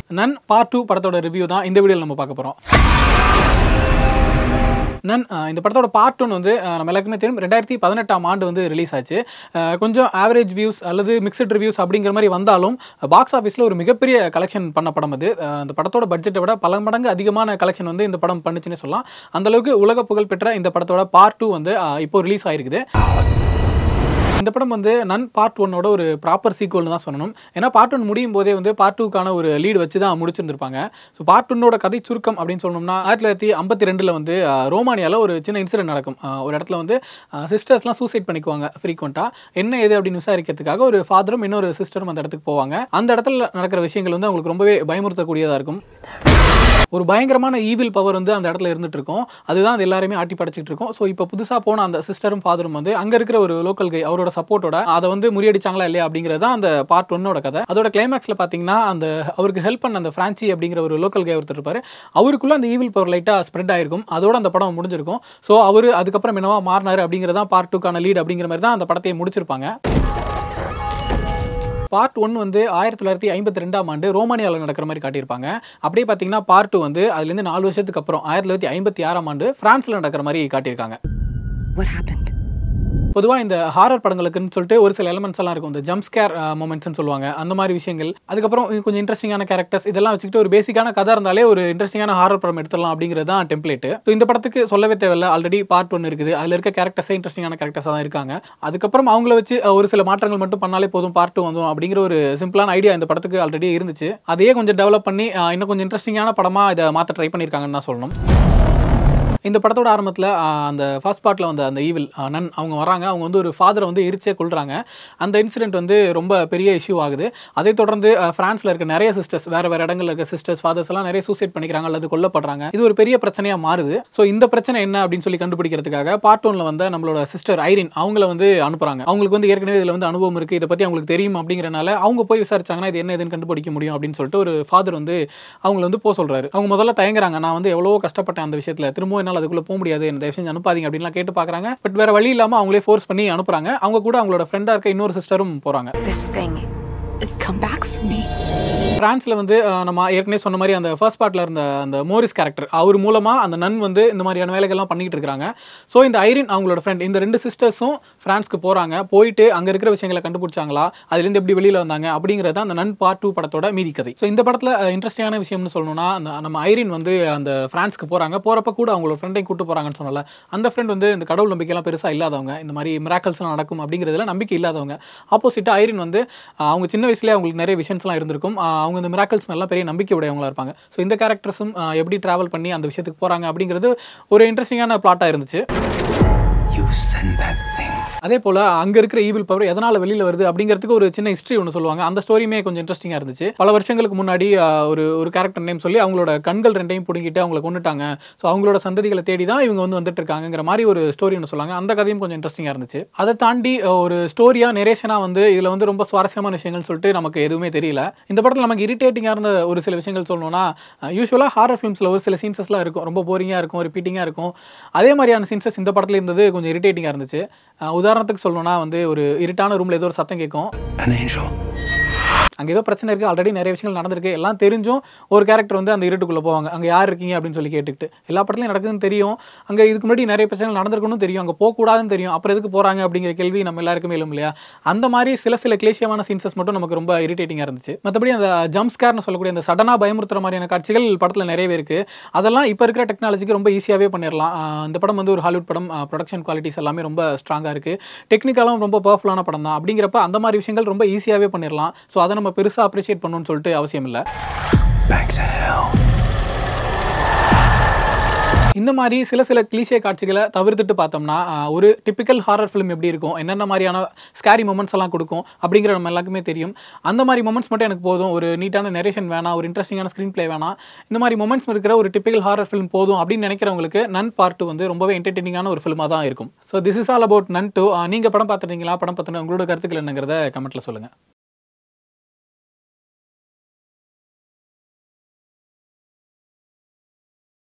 நன் part two படத்தோட review தான் இந்த வீடியோவில் நம்ம பார்க்க போகிறோம் நன் அஹ் இந்த படத்தோட பார்ட் ஒன் வந்து அஹ் நம்ம எல்லாருக்குமே தெரியும் ரெண்டாயிரத்தி பதினெட்டாம் ஆண்டு வந்து ரிலீஸ் ஆச்சு அஹ் கொஞ்சம் ஆவரேஜ் வியூஸ் அல்லது மிக்சட் ரிவ்யூஸ் அப்படிங்கிற மாதிரி வந்தாலும் பாக்ஸ் ஆஃபீஸில் ஒரு மிகப்பெரிய கலெக்ஷன் பண்ண படம் அது அஹ் அந்த படத்தோட பட்ஜெட்டை விட பல மடங்கு அதிகமான கலெக்ஷன் வந்து இந்த படம் பண்ணுச்சுன்னு சொல்லலாம் அந்த அளவுக்கு உலக புகழ் பெற்ற இந்த படத்தோட பார்ட் டூ வந்து அஹ் இப்போ ரிலீஸ் ஆயிருக்குது இந்த படம் வந்து நன் பார்ட் ஒன்னோட ஒரு ப்ராப்பர் சீக்வல்னு தான் சொல்லணும் ஏன்னா பார்ட் ஒன் முடியும் போதே வந்து பார்ட் டூக்கான ஒரு லீடு வச்சு தான் முடிச்சிருந்திருப்பாங்க ஸோ பார்ட் ஒன்னோட கதை சுருக்கம் அப்படின்னு சொல்லணும்னா ஆயிரத்தி தொள்ளாயிரத்தி ஐம்பத்தி ரெண்டில் வந்து அஹ், ரோமானியாவில் ஒரு சின்ன இன்சிடென்ட் நடக்கும் அஹ், ஒரு இடத்துல வந்து சிஸ்டர்ஸ்லாம் சூசைட் பண்ணிக்குவாங்க ஃப்ரீக்வெண்ட்டாக என்ன ஏது அப்படின்னு விசாரிக்கிறதுக்காக ஒரு ஃபாதரும் இன்னொரு சிஸ்டரும் அந்த இடத்துக்கு போவாங்க அந்த இடத்துல நடக்கிற விஷயங்கள் வந்து அவங்களுக்கு ரொம்பவே பயமுறுத்தக்கூடியதாக இருக்கும் ஒரு பயங்கரமான ஈவில் பவர் வந்து அந்த இடத்துல இருந்துட்டு இருக்கும் அதுதான் அது எல்லாருமே ஆட்டி படைச்சிட்டு இருக்கும் ஸோ இப்போ புதுசாக போன அந்த சிஸ்டரும் ஃபாதரும் வந்து அங்கே இருக்கிற ஒரு லோக்கல் கை அவரோட சப்போர்ட்டோட அதை வந்து முறியடிச்சாங்களா இல்லையா அப்படிங்கிறது தான் அந்த பார்ட் ஒன்னோட கதை அதோட கிளைமேக்ஸில் பார்த்தீங்கன்னா அந்த அவருக்கு ஹெல்ப் பண்ண அந்த ஃப்ரான்சி அப்படிங்கிற ஒரு லோக்கல் கை ஒருத்தர் இருப்பாரு அவருக்குள்ள அந்த ஈவில் பவர் லைட்டாக ஸ்ப்ரெட் ஆயிருக்கும் அதோட அந்த படம் முடிஞ்சிருக்கும் ஸோ அவர் அதுக்கப்புறம் என்னவா மாறினாரு அப்படிங்கிறது தான் பார்ட் டூக்கான லீட் அப்படிங்கிற மாதிரி தான் அந்த படத்தையே முடிச்சிருப்பாங்க பார்ட் ஒன் வந்து ஆயிரத்தி தொள்ளாயிரத்தி ஐம்பத்தி ரெண்டாம் ஆண்டு ரோமானியாவில் நடக்கிற மாதிரி காட்டியிருப்பாங்க அப்படியே பார்த்தீங்கன்னா பார்ட் டூ வந்து அதுலேருந்து நாலு வருஷத்துக்கு அப்புறம் ஆயிரத்தி தொள்ளாயிரத்தி ஐம்பத்தி ஆறாம் ஆண்டு பிரான்ஸில் நடக்கிற மாதிரி காட்டியிருக்காங்க What happened? பொதுவாக இந்த ஹாரர் படங்களுக்குன்னு சொல்லிட்டு ஒரு சில எலமெண்ட்ஸ் எல்லாம் இருக்கும் இந்த ஜம்ப் ஸ்கேர் மூமெண்ட்ஸ்னு சொல்லுவாங்க அந்த மாதிரி விஷயங்கள் அதுக்கப்புறம் கொஞ்சம் இன்ட்ரெஸ்டிங்கான கேரக்டர்ஸ் இதெல்லாம் வச்சுக்கிட்டு ஒரு பேசிக்கான கதை இருந்தாலே ஒரு இன்ட்ரெஸ்டிங்கான ஹாரர் படம் எடுத்துடலாம் அப்படிங்கிறது தான் டெம்ப்ளேட் ஸோ இந்த படத்துக்கு சொல்லவே தேவையில்ல ஆல்ரெடி பார்ட் ஒன் இருக்குது அதில் இருக்க கேரக்டர்ஸே இன்ட்ரெஸ்டிங்கான கேரக்டர்ஸாக தான் இருக்காங்க அதுக்கப்புறம் அவங்கள வச்சு அஹ், ஒரு சில மாற்றங்கள் மட்டும் பண்ணாலே போதும் பார்ட் டூ வந்துடும் அப்படிங்கிற ஒரு சிம்பிளான ஐடியா இந்த படத்துக்கு ஆல்ரெடி இருந்துச்சு அதையே கொஞ்சம் டெவலப் பண்ணி அஹ், இன்னும் கொஞ்சம் இன்ட்ரெஸ்டிங்கான படமாக இதை மாற்ற ட்ரை பண்ணியிருக்காங்கன்னு தான் சொல்லணும் இந்த படத்தோட ஆரம்பத்தில் அந்த ஃபர்ஸ்ட் பார்ட்டில் வந்த அந்த ஈவில் நன் அவங்க வராங்க அவங்க வந்து ஒரு ஃபாதரை வந்து எரிச்சே கொள்றாங்க அந்த இன்சிடென்ட் வந்து ரொம்ப பெரிய இஷ்யூ ஆகுது அதை தொடர்ந்து ஃப்ரான்ஸில் இருக்க நிறைய சிஸ்டர்ஸ் வேறு வேறு இடங்கள்ல இருக்க சிஸ்டர்ஸ் ஃபாதர்ஸ் எல்லாம் நிறைய சூசைட் பண்ணிக்கிறாங்க அல்லது கொல்லப்படுறாங்க இது ஒரு பெரிய பிரச்சனையாக மாறுது ஸோ இந்த பிரச்சனை என்ன அப்படின்னு சொல்லி கண்டுபிடிக்கிறதுக்காக பார்ட் ஒன்ல வந்த நம்மளோட சிஸ்டர் ஐரின் அவங்கள வந்து அனுப்புறாங்க அவங்களுக்கு வந்து ஏற்கனவே இதில் வந்து அனுபவம் இருக்குது இதை பற்றி அவங்களுக்கு தெரியும் அப்படிங்கிறனால அவங்க போய் விசாரிச்சாங்கன்னா இது என்ன எதுன்னு கண்டுபிடிக்க முடியும் அப்படின்னு சொல்லிட்டு ஒரு ஃபாதர் வந்து அவங்கள வந்து போக சொல்றாரு அவங்க முதல்ல தயங்குறாங்க நான் வந்து எவ்வளவோ கஷ்டப்பட்டேன் அந்த விஷயத்துல திரும்ப என்னால் அதுக்குள்ள போக முடியாது என்ன தயவு செஞ்சு அனுப்பாதீங்க அப்படின்லாம் கேட்டு பார்க்கறாங்க பட் வேற வழி இல்லாம அவங்களே ஃபோர்ஸ் பண்ணி அனுப்புறாங்க அவங்க கூட அவங்களோட ஃப்ரெண்டா இருக்க இன்னொரு சிஸ்டரும் போறாங்க This thing, it's come back for me. பிரான்ஸ்ல வந்து அஹ், நம்ம ஏற்கனவே சொன்ன மாதிரி அந்த ஃபர்ஸ்ட் பார்ட்ல இருந்த அந்த மோரிஸ் கேரக்டர் அவர் மூலமா அந்த நன் வந்து இந்த மாதிரியான வேலைகள்லாம் பண்ணிட்டு இருக்காங்க ஸோ இந்த ஐரின் அவங்களோட ஃப்ரெண்ட் இந்த ரெண்டு சிஸ்டர்ஸும் பிரான்ஸ்க்கு போறாங்க போயிட்டு அங்க இருக்கிற விஷயங்களை கண்டுபிடிச்சாங்களா அதுலேருந்து எப்படி வெளியில வந்தாங்க அப்படிங்கறது அந்த நன் பார்ட் டூ படத்தோட மீதி கதை ஸோ இந்த படத்துல இன்ட்ரெஸ்டிங்கான விஷயம்னு சொல்லணும்னா அந்த நம்ம ஐரின் வந்து அந்த பிரான்ஸ்க்கு போறாங்க போறப்ப கூட அவங்களோட ஃப்ரெண்டையும் கூட்டு போறாங்கன்னு சொன்னல அந்த ஃப்ரெண்ட் வந்து இந்த கடவுள் நம்பிக்கைலாம் பெருசா இல்லாதவங்க இந்த மாதிரி மிராக்கல்ஸ்லாம் நடக்கும் அப்படிங்கிறதுல நம்பிக்கை இல்லாதவங்க ஆப்போசிட்டா ஐரின் வந்து அஹ், அவங்க சின்ன வயசுலேயே அவங்களுக்கு நிறைய விஷயம்ஸ்லாம் இருந்திருக்கும் அஹ், அவங்க இந்த மிராக்கல்ஸ் மேலாம் பெரிய நம்பிக்கை உடையவங்களா இருப்பாங்க ஸோ இந்த கேரக்டர்ஸும் எப்படி டிராவல் பண்ணி அந்த விஷயத்துக்கு போறாங்க அப்படிங்கிறது ஒரு இன்ட்ரெஸ்டிங்கான பிளாட்டாக இருந்துச்சு You send that thing. அதே போல் அங்கே இருக்கிற ஈவில் பவர் எதனால் வெளியில் வருது அப்படிங்கிறதுக்கு ஒரு சின்ன ஹிஸ்ட்ரி ஒன்று சொல்லுவாங்க அந்த ஸ்டோரியுமே கொஞ்சம் இன்ட்ரெஸ்டிங்காக இருந்துச்சு பல வருஷங்களுக்கு முன்னாடி ஆஹ், ஒரு ஒரு கேரக்டர் நேம் சொல்லி அவங்களோட கண்கள் ரெண்டையும் பிடுங்கிட்டு அவங்கள கொண்டுட்டாங்க ஸோ அவங்களோட சந்ததிகளை தேடி தான் இவங்க வந்து வந்துட்டு இருக்காங்கிற மாதிரி ஒரு ஸ்டோரி ஒன்று சொல்லுவாங்க அந்த கதையும் கொஞ்சம் இன்ட்ரெஸ்டிங்காக இருந்துச்சு அதை தாண்டி ஆஹ், ஒரு ஸ்டோரியாக நெரேஷனாக வந்து இதில் வந்து ரொம்ப சுவாரஸ்யமான விஷயங்கள் சொல்லிட்டு நமக்கு எதுவுமே தெரியல இந்த படத்தில் நமக்கு இரிட்டேட்டிங்காக இருந்த ஒரு சில விஷயங்கள் சொல்லணும்னா யூஸ்வலாக ஹாரர் ஃபிலிம்ஸில் ஒரு சில சீன்சஸ்லாம் இருக்கும் ரொம்ப போரிங்காக இருக்கும் ரிப்பீட்டிங்காக இருக்கும் அதே மாதிரியான சீன்சஸ் இந்த படத்தில் இருந்தது கொஞ்சம் இரிட்டேட்டிங்காக இருந்துச்சு ஆஹ், உதாரணத்துக்கு சொல்லணும்னா வந்து ஒரு இருட்டான ரூமில் ஏதோ ஒரு சத்தம் கேட்கும் An angel. அங்கே ஏதோ பிரச்சனை இருக்குது ஆல்ரெடி நிறைய விஷயங்கள் நடந்திருக்கு எல்லாம் தெரிஞ்சும் ஒரு கேரக்டர் வந்து அந்த இருட்டுக்குள்ளே போவாங்க அங்கே யார் இருக்கீங்க அப்படின்னு சொல்லி கேட்டுக்கிட்டு எல்லா படத்துலையும் நடக்குதுன்னு தெரியும் அங்கே இதுக்கு முன்னாடி நிறைய பிரச்சனைகள் நடந்திருக்குன்னு தெரியும் அங்கே போகக்கூடாதுன்னு தெரியும் அப்புறம் எதுக்கு போகிறாங்க அப்படிங்கிற கேள்வி நம்ம எல்லாருக்குமே எழும் இல்லையா அந்த மாதிரி சில சில கிளேசியமான சீன்சஸ் மட்டும் நமக்கு ரொம்ப இரிட்டேட்டிங்காக இருந்துச்சு மற்றபடி அந்த ஜம்ப் ஸ்கேர்னு சொல்லக்கூடிய அந்த சடனாக பயமுறுத்துற மாதிரியான காட்சிகள் படத்தில் நிறையவே இருக்குது அதெல்லாம் இப்போ இருக்கிற டெக்னாலஜிக்கு ரொம்ப ஈஸியாகவே பண்ணிடலாம் ஆஹ் இந்த படம் வந்து ஒரு ஹாலிவுட் படம் ப்ரொடக்ஷன் குவாலிட்டிஸ் எல்லாமே ரொம்ப ஸ்ட்ராங்காக இருக்குது டெக்னிக்கலாகவும் ரொம்ப பவர்ஃபுல்லான படம் தான் அப்படிங்கிறப்ப அந்த மாதிரி விஷயங்கள் ரொம்ப ஈஸியாகவே பண்ணிடலாம் ஸோ அதை நம்ம பெருசாக அப்ரிஷியேட் பண்ணணும்னு சொல்லிட்டு அவசியம் இல்லை Back to hell. இந்த மாதிரி சில சில கிளீஷே காட்சிகளை தவிர்த்துட்டு பார்த்தோம்னா ஆஹ், ஒரு டிப்பிக்கல் ஹாரர் ஃபிலிம் எப்படி இருக்கும் என்னென்ன மாதிரியான ஸ்கேரி மூமெண்ட்ஸ் எல்லாம் கொடுக்கும் அப்படிங்கிற நம்ம எல்லாருக்குமே தெரியும் அந்த மாதிரி மூமெண்ட்ஸ் மட்டும் எனக்கு போதும் ஒரு நீட்டான நெரேஷன் வேணாம் ஒரு இன்ட்ரெஸ்டிங்கான ஸ்க்ரீன் ப்ளே வேணாம் இந்த மாதிரி மூமெண்ட்ஸ் இருக்கிற ஒரு டிப்பிக்கல் ஹாரர் ஃபிலிம் போதும் அப்படின்னு நினைக்கிறவங்களுக்கு நன் பார்ட் வந்து ரொம்பவே என்டர்டெய்னிங்கான ஒரு ஃபிலிமாக தான் இருக்கும் so this is all about nun two நீங்கள் படம் பார்த்துட்டீங்களா படம் பார்த்துட்டு உங்களோட கருத்துக்கள் என்னங்கிறத கமெண்ட்டில் சொல்லுங்கள்